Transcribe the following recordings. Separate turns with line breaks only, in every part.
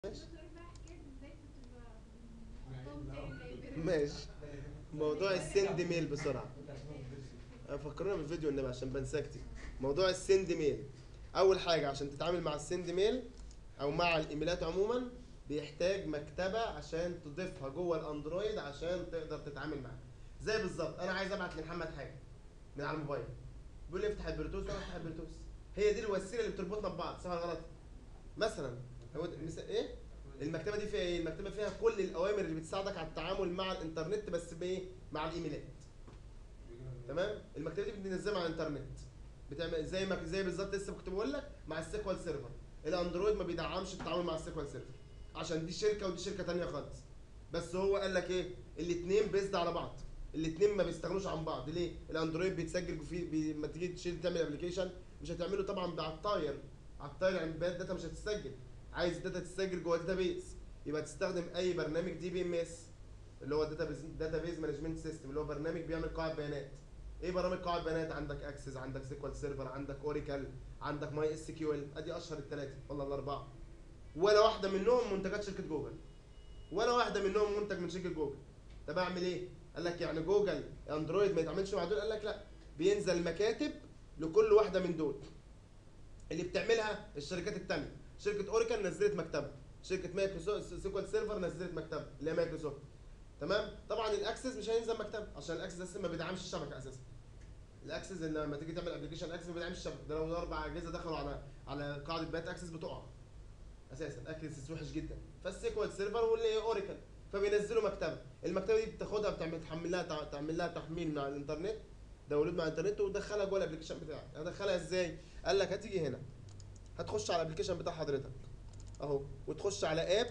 ماشي ماشي موضوع السند ميل بسرعه فكرونا بالفيديو النبي عشان بنسى كتير موضوع السند ميل اول حاجه عشان تتعامل مع السند ميل او مع الايميلات عموما بيحتاج مكتبه عشان تضيفها جوه الاندرويد عشان تقدر تتعامل معاها زي بالظبط انا عايز ابعت لمحمد حاجه من على الموبايل بيقول لي افتح البلوتوث وانا افتح البلوتوث هي دي الوسيله اللي بتربطنا ببعض صح ولا غلط مثلا هو ده- مثال ايه المكتبه دي فيها ايه المكتبه فيها كل الاوامر اللي بتساعدك على التعامل مع الانترنت بس بايه مع الايميلات تمام المكتبه دي بننزلها على الانترنت بتعمل زي ما زي بالظبط لسه كنت بقول لك مع السيكوال سيرفر الاندرويد ما بيدعمش التعامل مع السيكوال سيرفر عشان دي شركه ودي شركه تانية خالص بس هو قال لك ايه الاثنين بيزد على بعض الاثنين ما بيستغنوش عن بعض ليه الاندرويد بيتسجل في بي... لما تيجي تشيل تعمل ابلكيشن مش هتعمله طبعا على الطاير على الطاير يعني بيانات داتا مش هتتسجل عايز الداتا تتسجل جوه داتا بيز يبقى تستخدم اي برنامج دي بي ام اس اللي هو داتا بيز داتا بيز مانجمنت سيستم اللي هو برنامج بيعمل قاعده بيانات ايه برامج قاعده بيانات عندك اكسس عندك سيكوال سيرفر عندك اوريكل عندك ماي اس كيو ال ادي اشهر الثلاثه والله الاربعه ولا واحده منهم منتجات شركه جوجل ولا واحده منهم منتج من شركه جوجل طب اعمل ايه قال لك يعني جوجل اندرويد ما يتعاملش مع دول قال لك لا بينزل مكاتب لكل واحده من دول اللي بتعملها الشركات التانية شركه اوريكل نزلت مكتبه شركه مايكروسوفت سيكوال سيرفر نزلت مكتبه اللي هي مايكروسوفت تمام طبعا الاكسس مش هينزل مكتبه عشان الاكسس اساسا ما بيدعمش الشبكه اساسا الاكسس ان لما تيجي تعمل ابلكيشن اكسس ما بيدعمش الشبكه ده لو اربع اجهزه دخلوا على على قاعده بيانات اكسس بتقع اساسا اكسس وحش جدا فالسيكوال سيرفر واللي اوريكل فبينزلوا مكتبه المكتبه دي بتاخدها بتعمل تحمل لها تع- تعمل لها تحميل من على الانترنت داونلود مع الانترنت وتدخلها جوه الابلكيشن بتاعك هتدخلها ازاي قال لك هتيجي هنا هتخش على الابلكيشن بتاع حضرتك اهو وتخش على اب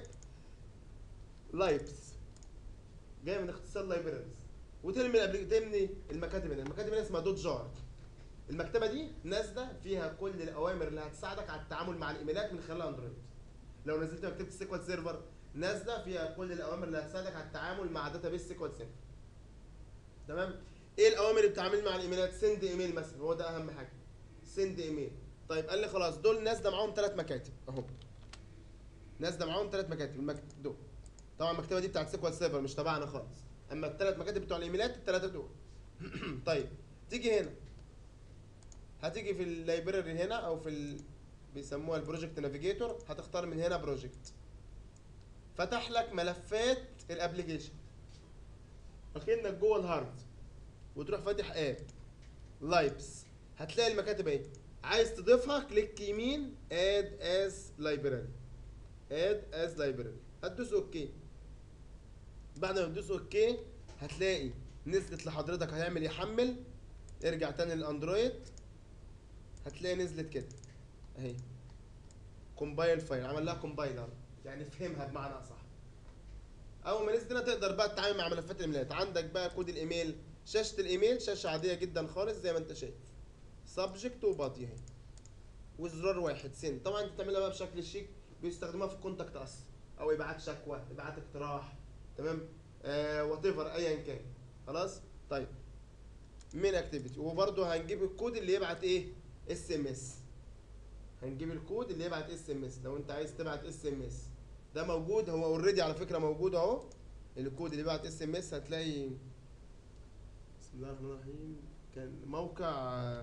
لايبس جاي من اختصار لايبراريز وترمي الأبليك- ترمي المكاتب هنا المكاتب هنا اسمها دوت جار المكتبه دي نازله فيها كل الاوامر اللي هتساعدك على التعامل مع الايميلات من خلال اندرويد لو نزلت مكتبه السيكوال سيرفر نازله فيها كل الاوامر اللي هتساعدك على التعامل مع داتابيس سيكوال سيرفر تمام ايه الاوامر اللي بتتعامل مع الايميلات سند ايميل مثلا هو ده اهم حاجه سند ايميل طيب قال لي خلاص دول نازله معاهم ثلاث مكاتب اهو نازله معاهم ثلاث مكاتب المكتب دول طبعا المكتبه دي بتاعت سيكوال سيرفر مش تبعنا خالص اما الثلاث مكاتب بتوع الايميلات الثلاثه دول طيب تيجي هنا هتيجي في اللايبراري هنا او في ال... بيسموها البروجكت نافيجيتور هتختار من هنا بروجكت فتح لك ملفات الابلكيشن اكنك جوه الهارد وتروح فاتح اب لايبس هتلاقي المكاتب اهي عايز تضيفها كليك يمين اد از لايبراري اد از لايبراري هتدوس اوكي بعد ما تدوس اوكي هتلاقي نزلت لحضرتك هيعمل يحمل ارجع تاني للاندرويد هتلاقي نزلت كده اهي كومبايل فايل عمل لها كومبايلر يعني فهمها بمعنى اصح اول ما نزلت هنا تقدر بقى تتعامل مع ملفات الايميلات عندك بقى كود الايميل شاشه الايميل شاشه عاديه جدا خالص زي ما انت شايف سبجكت وبادي اهي وزرار واحد سن طبعا انت تعملها بقى بشكل شيك بيستخدموها في كونتاكت اس او ابعات شكوى ابعات اقتراح تمام آه وات ايفر ايا كان خلاص طيب من اكتيفيتي وبرده هنجيب الكود اللي يبعت ايه اس ام اس هنجيب الكود اللي يبعت اس ام اس لو انت عايز تبعت اس ام اس ده موجود هو اوريدي على فكره موجود اهو الكود اللي بيبعت اس ام اس هتلاقي بسم الله الرحمن الرحيم كان موقع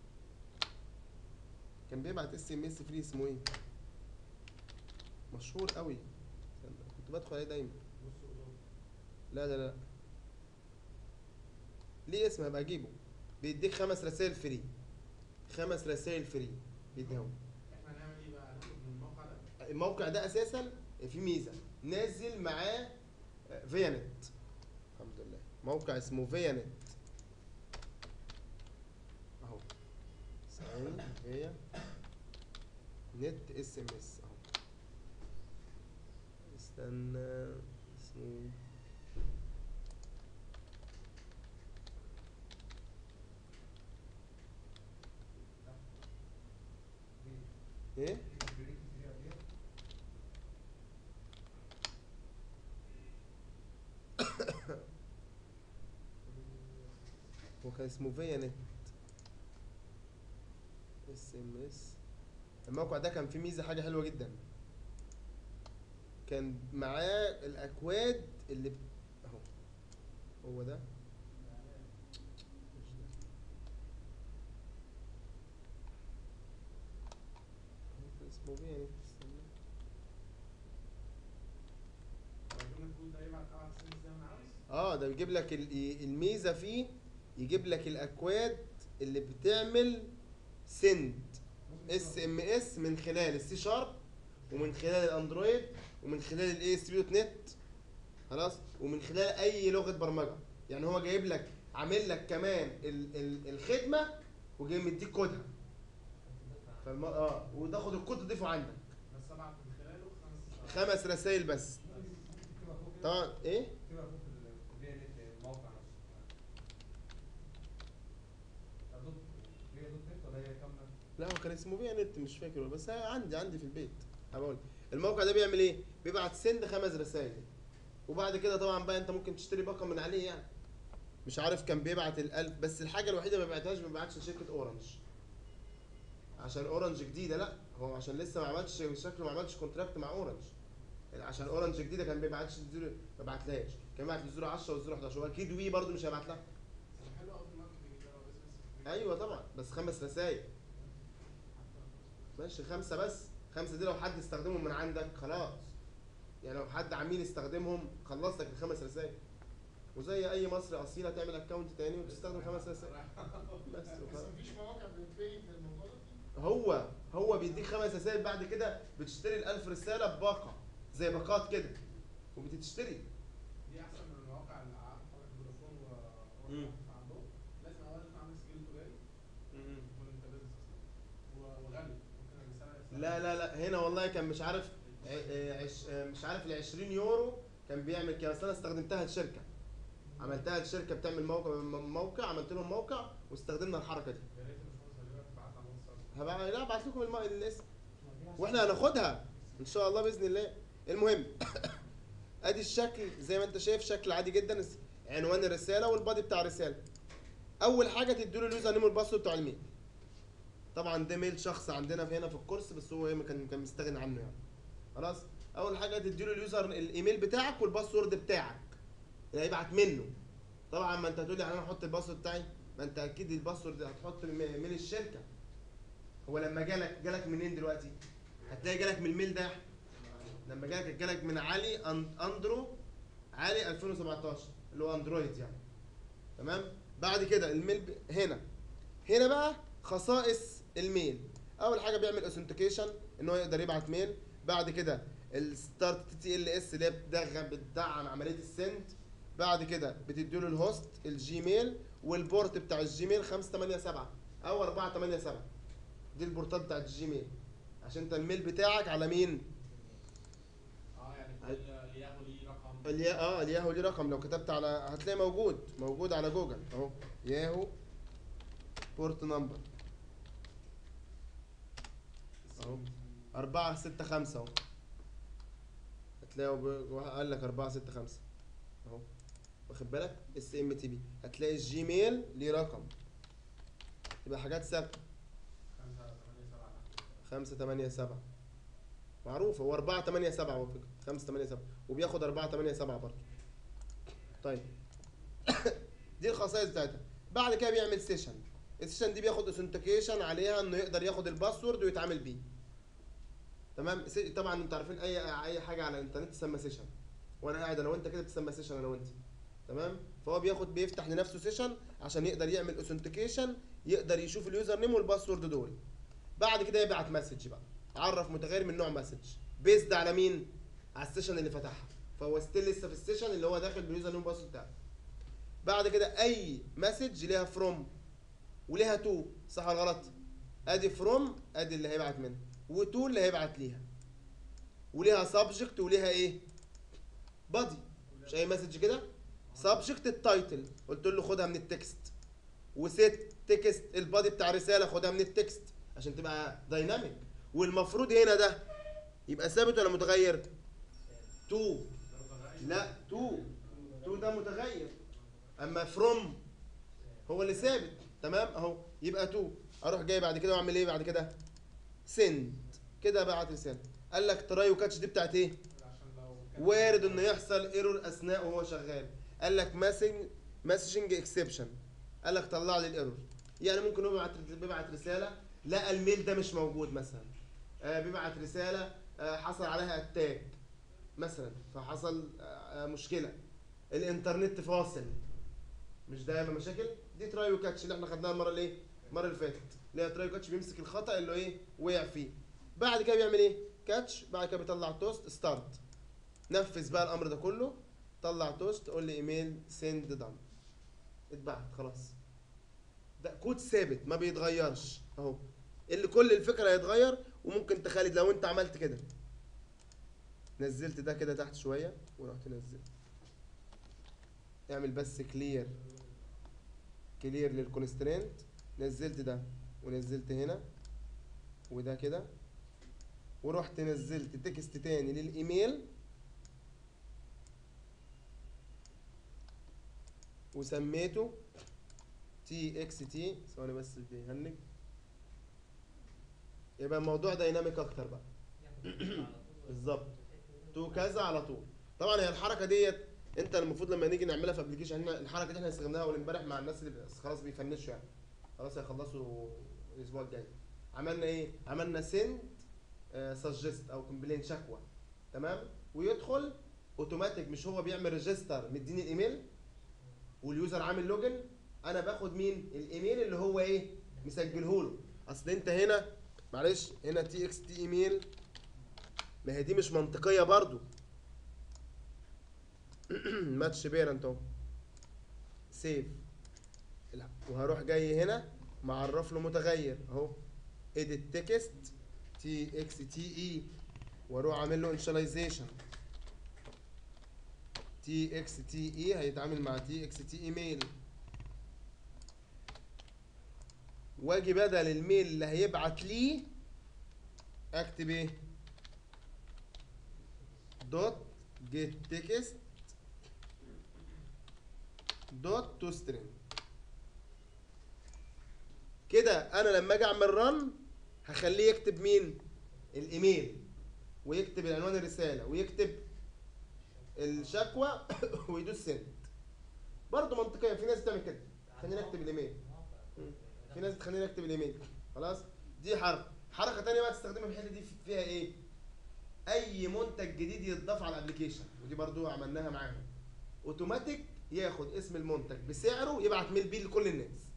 كان بيبعت اس ام اس فري اسمه ايه مشهور قوي استنى، كنت بدخل عليه دايما لا لا لا ليه اسم هبقى اجيبه بيديك خمس رسائل فري خمس رسائل فري بيديهم
احنا هنعمل ايه بقى؟ هناخد من الموقع ده؟
الموقع ده اساسا في ميزه نازل معاه فيانت الحمد لله موقع اسمه فيانت اهو ثواني فيا نت اس ام اس اهو استنى اسمه ايه هو كان اسمه فيا نت اس ام اس الموقع ده كان فيه ميزه حاجه حلوه جدا كان معاه الاكواد اللي ب- اهو هو ده اسمه ايه يعني استنى.
لو جبنا الكود ده يبعت ابعت سنس زي ما انا عاوز
اه ده بيجيب لك ال- الميزه فيه يجيب لك الاكواد اللي بتعمل سند اس ام اس من خلال السي شارب ومن خلال الاندرويد ومن خلال الاي اس بي دوت نت خلاص ومن خلال اي لغه برمجه يعني هو جايب لك عامل لك كمان ال ال الخدمه وجاي مديك كودها فالم... اه وتاخد الكود تضيفه عندك
بس ابعت من خلاله خمس
خمس رسائل بس
تبقى فوق كده
طبعا ايه
تبقى فوق في ال في الموقع نفسه طب دوت هي دوت نت ولا هي كاملة؟
لا هو كان اسمه بيها نت مش فاكر بس عندي عندي في البيت هبقول الموقع ده بيعمل ايه بيبعت سند خمس رسائل وبعد كده طبعا بقى انت ممكن تشتري باقه من عليه يعني مش عارف كان بيبعت الالف بس الحاجه الوحيده ما بيبعتهاش ما بيبعتش لشركه اورنج عشان اورنج جديده لا هو عشان لسه ما عملش شكله ما عملش كونتراكت مع اورنج عشان اورنج جديده كان بيبعتش الزيرو ما بعتلهاش كان بيبعت الزيرو 10 والزيرو 11 واكيد وي برضه مش هيبعت لها
بس حلو قوي في الماركتنج ده لو بس بس
ايوه طبعا بس خمس رسائل ماشي خمسة بس خمسة دي لو حد استخدمهم من عندك خلاص يعني لو حد عميل استخدمهم خلص لك الخمس رسائل وزي اي مصري اصيل هتعمل اكونت تاني وتستخدم خمس رسائل بس
بس
وخلاص.
مفيش مواقع بتبين الموضوع ده
هو هو بيديك خمس رسائل بعد كده بتشتري الألف رسالة بباقة زي باقات كده وبتشتري
دي احسن من المواقع اللي عارف حضرتك فودافون و
مم.
عندهم لازم اول تكون عامل سجل تجاري تكون انت بيزنس اصلا و- وغالي ممكن الرساله
لا لا لا هنا والله كان مش عارف ع- ع- عش مش عارف ال 20 يورو كان بيعمل كده بس انا استخدمتها لشركه عملتها لشركه بتعمل موقع موقع عملت لهم موقع واستخدمنا الحركه دي
يا ريت الباشمهندس غالبا تبعت على الواتساب
هبقى لا ابعت لكم الم... الاسم واحنا هناخدها ان شاء الله باذن الله المهم ادي الشكل زي ما انت شايف شكل عادي جدا اس- عنوان الرساله والبادي بتاع الرساله اول حاجه تديله اليوزر نيم والباسورد بتاع الميل طبعا ده ميل شخص عندنا في هنا في الكورس بس هو ايه كان كان مستغني عنه يعني خلاص اول حاجه تديله اليوزر الايميل بتاعك والباسورد بتاعك اللي هيبعت منه طبعا ما انت هتقول لي يعني انا احط الباسورد بتاعي ما انت اكيد الباسورد هتحط الم- ايميل الشركه هو لما جالك جالك منين دلوقتي هتلاقي جالك من الميل ده لما جالك جالك من علي أن- اندرو علي 2017 اللي هو اندرويد يعني تمام بعد كده الميل ب... هنا هنا بقى خصائص الميل اول حاجه بيعمل اوثنتيكيشن ان هو يقدر يبعت ميل بعد كده الستارت تي ال اس اللي هي بتدعم بتدعم عمليه السند بعد كده بتديله الهوست الجيميل والبورت بتاع الجيميل 587 او 487 دي البورتات بتاعت الجيميل عشان انت الميل بتاعك على مين؟
اه يعني
عايز-
كل الياهو ليه رقم
اليا اه الياهو ليه رقم لو كتبت على هتلاقي موجود موجود على جوجل اهو ياهو بورت نمبر اهو أربعة ستة خمسة اهو هتلاقوا ب- قال لك أربعة ستة خمسة اهو واخد بالك اس ام تي بي هتلاقي الجيميل ليه رقم يبقى حاجات ثابتة
خمسة ثمانية سبعة
خمسة تمانية سبعة معروف هو أربعة تمانية سبعة هو فكرة خمسة تمانية سبعة وبياخد أربعة تمانية سبعة برضه طيب دي الخصائص بتاعتها بعد كده بيعمل سيشن السيشن دي بياخد اوثنتيكيشن عليها انه يقدر ياخد الباسورد ويتعامل بيه تمام سي- طبعا انتوا عارفين اي اي حاجه على الانترنت تسمى سيشن وانا قاعد انا وانت كده بتسمى سيشن انا وانت تمام فهو بياخد بيفتح لنفسه سيشن عشان يقدر يعمل اوثنتيكيشن يقدر يشوف اليوزر نيم والباسورد دول بعد كده يبعت مسج بقى عرف متغير من نوع مسج بيزد على مين على السيشن اللي فتحها فهو ستيل لسه في السيشن اللي هو داخل باليوزر نيم والباسورد بتاعه بعد كده اي مسج ليها فروم وليها تو صح ولا غلط ادي فروم ادي اللي هيبعت منها وتو اللي هيبعت ليها وليها سبجكت وليها ايه بادي مش اي مسج كده سبجكت التايتل قلت له خدها من التكست وست تكست البادي بتاع رساله خدها من التكست عشان تبقى دايناميك والمفروض هنا ده يبقى ثابت ولا متغير تو لا تو تو ده متغير اما فروم هو اللي ثابت تمام اهو يبقى تو اروح جاي بعد كده واعمل ايه بعد كده سند كده بعت رساله قال لك تراي وكاتش دي بتاعت ايه
عشان لو
وارد انه يحصل ايرور اثناء وهو شغال قال لك مسج مسجنج اكسبشن قال لك طلع لي الايرور يعني ممكن هو بيبعت بيبعت رساله لقى الميل ده مش موجود مثلا آه بيبعت رساله آه حصل عليها اتاك مثلا فحصل آه مشكله الانترنت فاصل مش ده يبقى مشاكل دي تراي وكاتش اللي احنا خدناها المره اللي ايه المره اللي فاتت اللي هي تراي وكاتش بيمسك الخطا اللي ايه وقع فيه بعد كده بيعمل ايه كاتش بعد كده بيطلع توست ستارت نفذ بقى الامر ده كله طلع توست قول لي ايميل سند دم اتبعت خلاص ده كود ثابت ما بيتغيرش اهو اللي كل الفكره هيتغير وممكن تخلي لو انت عملت كده نزلت ده كده تحت شويه ورحت نزلت اعمل بس كلير كلير للكونسترينت نزلت ده ونزلت هنا وده كده ورحت نزلت تكست تاني للايميل وسميته تي اكس تي ثواني بس بيهنج يبقى الموضوع دايناميك اكتر بقى بالظبط تو كذا على طول طبعا هي الحركه ديت انت المفروض لما نيجي نعملها في ابلكيشن احنا الحركه دي احنا استخدمناها اول امبارح مع الناس اللي بس خلاص بيفنشوا يعني خلاص هيخلصوا الاسبوع الجاي عملنا ايه عملنا سند سجست او كومبلين شكوى تمام ويدخل اوتوماتيك مش هو بيعمل ريجستر مديني الايميل واليوزر عامل لوجن انا باخد مين الايميل اللي هو ايه مسجله له اصل انت هنا معلش هنا تي اكس تي ايميل ما هي دي مش منطقيه برضو ماتش بيرنت اهو سيف وهروح جاي هنا معرف له متغير اهو اديت تكست تي اكس تي اي واروح عامل له انشاليزيشن تي اكس تي اي هيتعامل مع تي اكس تي ايميل واجي بدل الميل اللي هيبعت ليه اكتب ايه دوت جيت تكست دوت تو سترينج كده انا لما اجي اعمل رن هخليه يكتب مين الايميل ويكتب العنوان الرساله ويكتب الشكوى ويدوس سند برضه منطقيه في ناس بتعمل كده خليني اكتب الايميل في ناس بتخليني اكتب الايميل خلاص دي حركه حركه تانية بقى تستخدمها في الحته دي فيها ايه اي منتج جديد يتضاف على الابلكيشن ودي برضو عملناها معاهم اوتوماتيك ياخد اسم المنتج بسعره يبعت ميل بيه لكل الناس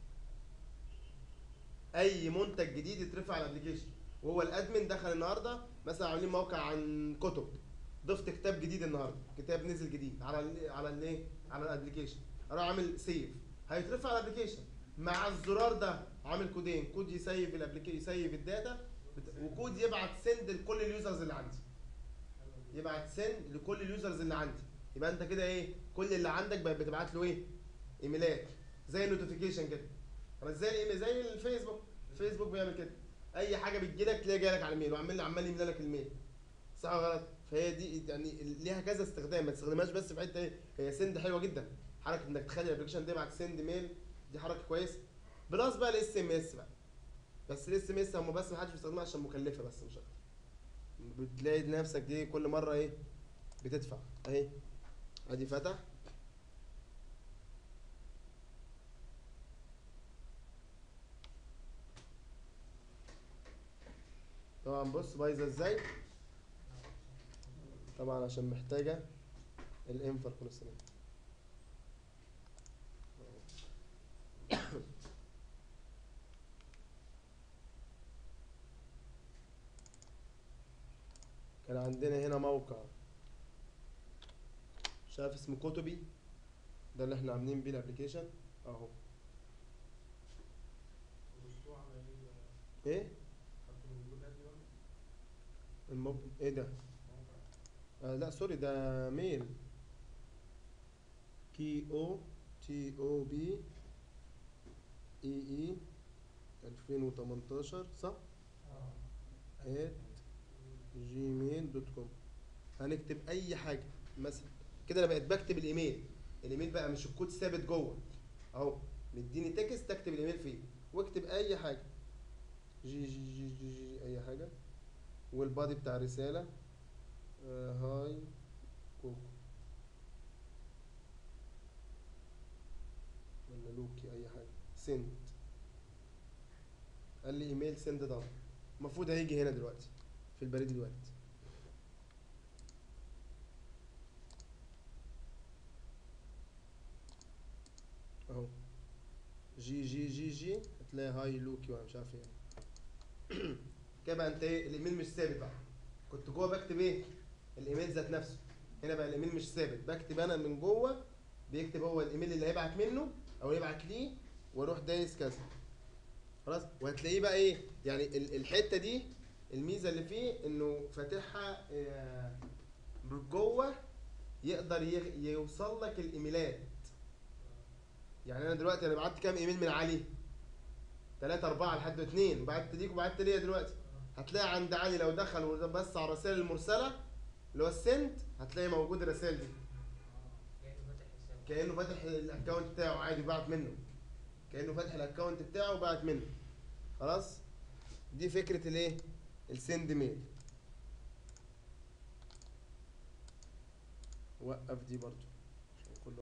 اي منتج جديد يترفع على الابلكيشن وهو الادمن دخل النهارده مثلا عاملين موقع عن كتب ضفت كتاب جديد النهارده كتاب نزل جديد على ال على الايه على الابلكيشن اروح عامل سيف هيترفع على الابلكيشن مع الزرار ده عامل كودين كود يسيف الابلكيشن يسيف الداتا بت- وكود يبعت سند لكل اليوزرز اللي عندي يبعت سند لكل اليوزرز اللي عندي يبقى انت كده ايه كل اللي عندك بقت بتبعت له ايه ايميلات زي النوتيفيكيشن كده خلاص زي الايميل زي الفيسبوك الفيسبوك بيعمل كده اي حاجه بتجيلك تلاقي جايلك على الميل وعمال عمال يملى لك الميل صح ولا غلط فهي دي يعني ليها كذا استخدام ما تستخدمهاش بس في حته ايه هي سند حلوه جدا حركه انك تخلي الابلكيشن ده يبعت سند ميل دي حركه كويسه بلس بقى الاس ام اس بقى بس الاس ام اس هم بس ما حدش بيستخدمها عشان مكلفه بس مش اكتر بتلاقي نفسك دي كل مره ايه بتدفع اهي ادي فتح طبعا بص بايظه ازاي طبعا عشان محتاجه الانفر كوليسترول كان عندنا هنا موقع شايف اسمه كتبي ده اللي احنا عاملين بيه الابلكيشن اهو
الاسبوع عمل ايه
ايه
خدته من جوجل دي برضه
الموقع ايه ده
موقع
آه لا سوري ده ميل كي او تي او بي اي اي 2018 صح؟ ات جيميل دوت كوم هنكتب اي حاجه مثلا كده انا بقيت بكتب الايميل الايميل بقى مش الكود ثابت جوه اهو مديني تكست اكتب الايميل فيه واكتب اي حاجه جي جي جي جي, جي اي حاجه والبادي بتاع الرساله آه هاي لوكي اي حاجه سند قال لي ايميل سند داون المفروض هيجي هنا دلوقتي في البريد الوارد اهو جي جي جي جي هتلاقي هاي لوكي وانا مش عارف ايه كده بقى انت ايه الايميل مش ثابت بقى كنت جوه بكتب ايه الايميل ذات نفسه هنا بقى الايميل مش ثابت بكتب انا من جوه بيكتب هو الايميل اللي هيبعت منه او يبعت ليه واروح دايس كذا خلاص وهتلاقيه بقى ايه يعني ال- الحته دي الميزه اللي فيه انه فاتحها آه، من جوه يقدر يغ- يوصل لك الايميلات يعني انا دلوقتي انا بعت كام ايميل من علي ثلاثة أربعة لحد اتنين بعت ليك وبعت ليا دلوقتي هتلاقي عند علي لو دخل وبس على الرسائل المرسلة اللي هو السنت هتلاقي موجود الرسائل دي كأنه فاتح الاكونت بتاعه عادي بعت منه كأنه فاتح الاكونت بتاعه وبعت منه خلاص دي فكرة الايه السند ميل وقف دي برضو